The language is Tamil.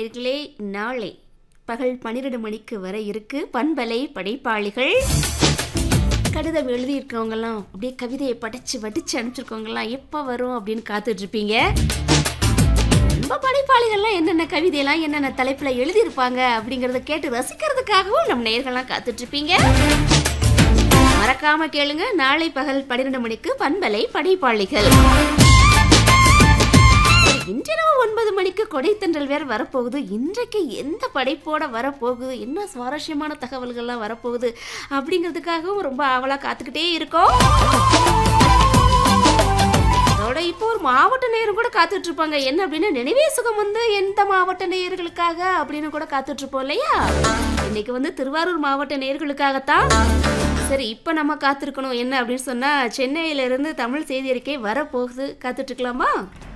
நேர்களே நாளை பகல் பன்னிரெண்டு மணிக்கு வர இருக்கு பண்பலை படைப்பாளிகள் கடிதம் எழுதியிருக்கவங்கலாம் அப்படியே கவிதையை படைச்சு வடிச்சு அனுப்பிச்சிருக்கவங்கலாம் எப்போ வரும் அப்படின்னு காத்துட்டு இருப்பீங்க ரொம்ப படைப்பாளிகள்லாம் என்னென்ன கவிதையெல்லாம் என்னென்ன தலைப்பில் எழுதியிருப்பாங்க அப்படிங்கிறத கேட்டு ரசிக்கிறதுக்காகவும் நம்ம நேர்கள்லாம் காத்துட்டு இருப்பீங்க மறக்காம கேளுங்க நாளை பகல் பன்னிரெண்டு மணிக்கு பண்பலை படைப்பாளிகள் இன்றிரவு ஒன்பது மணிக்கு கொடைத்தன்றல் வேற வரப்போகுது இன்றைக்கு எந்த படைப்போட வரப்போகுது என்ன சுவாரஸ்யமான தகவல்கள்லாம் வரப்போகுது அப்படிங்கிறதுக்காகவும் ரொம்ப ஆவலா காத்துக்கிட்டே இருக்கோம் அதோட இப்போ ஒரு மாவட்ட நேரம் கூட காத்துட்டு இருப்பாங்க என்ன அப்படின்னு நினைவே சுகம் வந்து எந்த மாவட்ட நேயர்களுக்காக அப்படின்னு கூட காத்துட்டு இருப்போம் இல்லையா இன்னைக்கு வந்து திருவாரூர் மாவட்ட நேயர்களுக்காகத்தான் சரி இப்போ நம்ம காத்திருக்கணும் என்ன அப்படின்னு சொன்னா சென்னையில இருந்து தமிழ் செய்தி அறிக்கை வரப்போகுது காத்துட்டு இருக்கலாமா